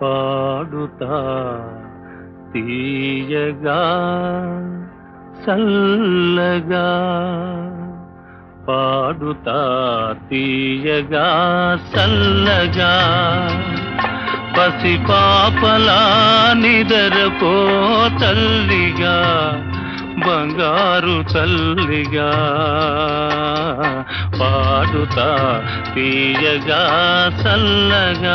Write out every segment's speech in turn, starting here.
పాడుతా తీయగా చల్లగా పాడుతా తీయగా చల్లగా పసి పాపలా నిదరపో తల్లిగా బంగారు తల్లిగా పాడుతా తీయగా చల్లగా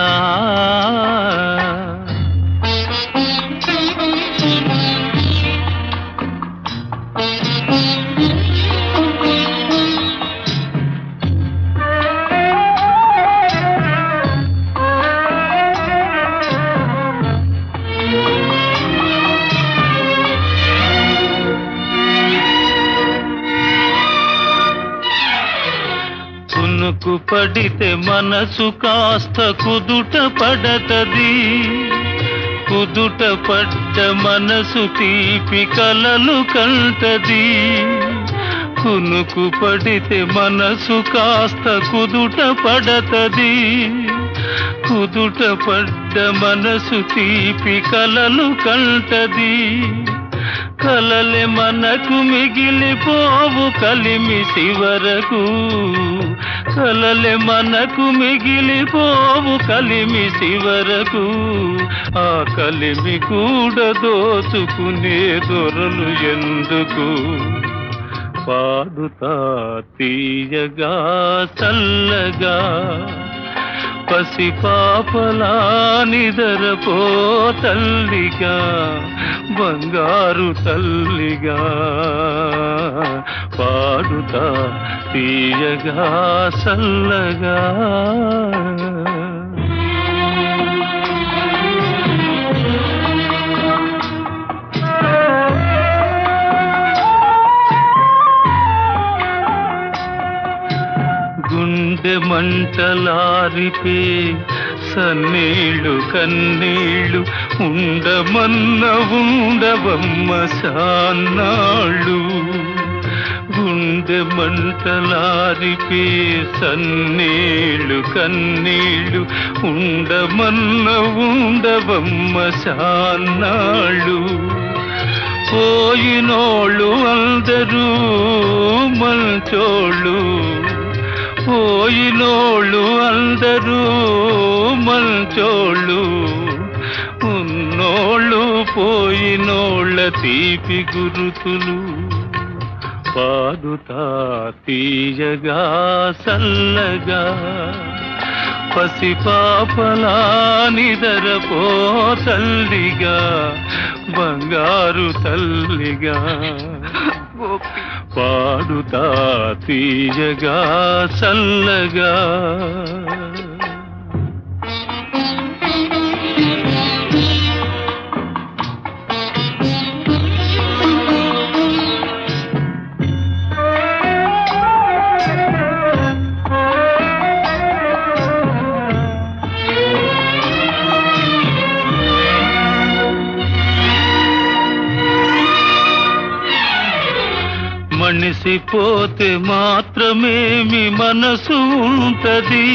కునుకు పడితే మనసు కాస్త కుదుట పడతది కుదుట పడ్డ మనసు తీపి కలలు కంటది కునుకు పడితే మనసు కాస్త కుదుట పడతది కుదుట పడ్డ మనసు తీపి కలలు కంటది కలలే మనకు మిగిలిపోవు కలిమి శివరకు కలలే మనకు మిగిలిపోవు కలిమి శివరకు ఆ కలిమి కూడా దోచుకునే దొరలు ఎందుకు పాడుతా తీయగా చల్లగా పసి పాపలా నిదరపో తల్లిగా బంగారు తల్లిగా పాడుతా తీయగా చల్లగా గుండె మంటలారిపే సన్నీళ్ళు కన్నీళ్ళు ఉండమన్న ఉండవమ్మ సాన్నాళ్ళు గుండె మంటలారిపే సన్నీళ్ళు కన్నీళ్ళు ఉండమన్న ఉండవమ్మ సాన్నాళ్ళు పోయినోళ్ళు అందరూ మంచోళ్ళు పోయినోళ్ళు అందరూ మంచోళ్ళు ఉన్నోళ్ళు పోయినోళ్ళ తీపి గురుతులు పాడుతా తీయగా సల్లగా పసి పాపలా నిదరపో తల్లిగా బంగారు తల్లిగా గోపి పాడుతా తీయగా చల్లగా మనిషి పోతే మాత్రమేమి మనసు ఉంటది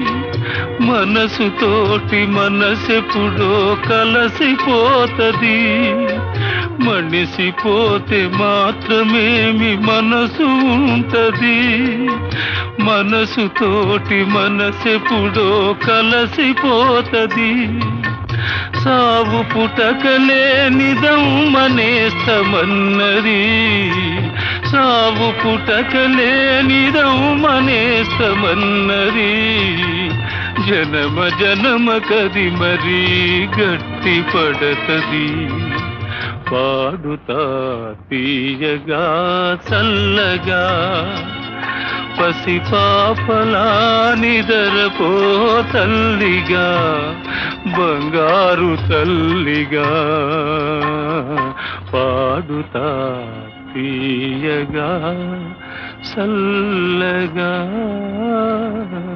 మనసుతోటి మనసెప్పుడో కలసిపోతది మనిషి పోతే మాత్రమేమి మనసు ఉంటది మనసుతోటి మనసెప్పుడో కలసిపోతది సావు పుటకలే నిదమ్మనేస్తమన్నది సావు పుటకలే నిదమ్మనేస్తమన్నది జనమ జనమ కది మరీ గట్టి పడతది పాడుతా తీయగా చల్లగా పసి పాపలా నిదరపో తల్లిగా బంగారు తల్లిగా పాడుతా తీయగా చల్లగా